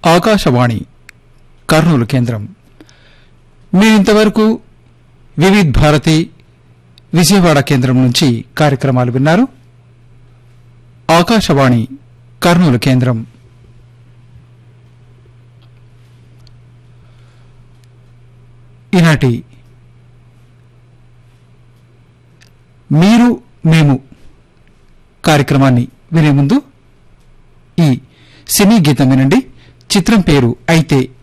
ఆకాశవాణి కర్నూలు కేంద్రం మీరింతవరకు వివిధ్ భారతి విజయవాడ కేంద్రం నుంచి కార్యక్రమాలు విన్నారు ఆకాశవాణి కర్నూలు కేంద్రం ఈనాటి మీరు మేము కార్యక్రమాన్ని వినే ముందు ఈ సినీ గీతం వినండి చిత్రం పేరు అయితే